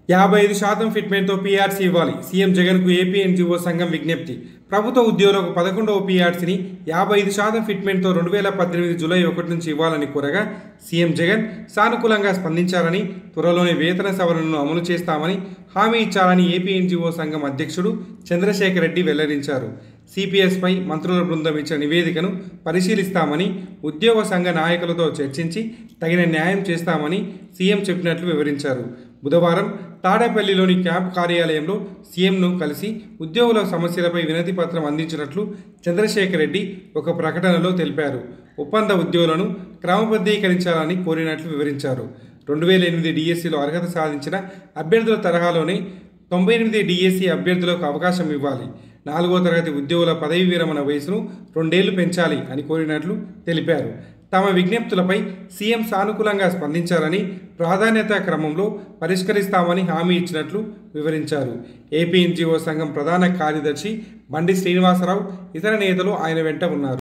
యాభై ఐదు శాతం ఫిట్మెంట్తో పీఆర్సీ ఇవ్వాలి సీఎం జగన్కు ఏపీ ఎన్జిఓ సంఘం విజ్ఞప్తి ప్రభుత్వ ఉద్యోగులకు పదకొండవ పీఆర్సీని యాభై ఐదు శాతం ఫిట్మెంట్తో రెండు వేల పద్దెనిమిది జూలై ఒకటి నుంచి ఇవ్వాలని కోరగా సీఎం జగన్ సానుకూలంగా స్పందించారని త్వరలోనే వేతన సవరణను అమలు చేస్తామని హామీ ఇచ్చారని ఏపీ ఎన్జిఓ సంఘం అధ్యక్షుడు చంద్రశేఖర్ రెడ్డి వెల్లడించారు సిపిఎస్పై మంత్రుల బృందం ఇచ్చిన నివేదికను పరిశీలిస్తామని ఉద్యోగ సంఘ నాయకులతో చర్చించి తగిన న్యాయం చేస్తామని సీఎం చెప్పినట్లు వివరించారు బుధవారం తాడేపల్లిలోని క్యాంప్ కార్యాలయంలో సీఎంను కలిసి ఉద్యోగుల సమస్యలపై వినతి పత్రం అందించినట్లు చంద్రశేఖర్ రెడ్డి ఒక ప్రకటనలో తెలిపారు ఒప్పంద ఉద్యోగులను క్రమబద్ధీకరించాలని కోరినట్లు వివరించారు రెండు వేల ఎనిమిది డిఎస్సిలో అర్హత సాధించిన అభ్యర్థుల తరహాలోనే తొంభై ఎనిమిది డిఎస్సి అభ్యర్థులకు అవకాశం ఇవ్వాలి నాలుగో తరగతి ఉద్యోగుల పదవి విరమణ వయసును రెండేళ్లు పెంచాలి అని కోరినట్లు తెలిపారు తమ విజ్ఞప్తులపై సీఎం సానుకూలంగా స్పందించారని ప్రాధాన్యత క్రమంలో పరిష్కరిస్తామని హామీ ఇచ్చినట్లు వివరించారు ఏపీ ఎన్జిఓ సంఘం ప్రధాన కార్యదర్శి బండి శ్రీనివాసరావు ఇతర నేతలు ఆయన వెంట ఉన్నారు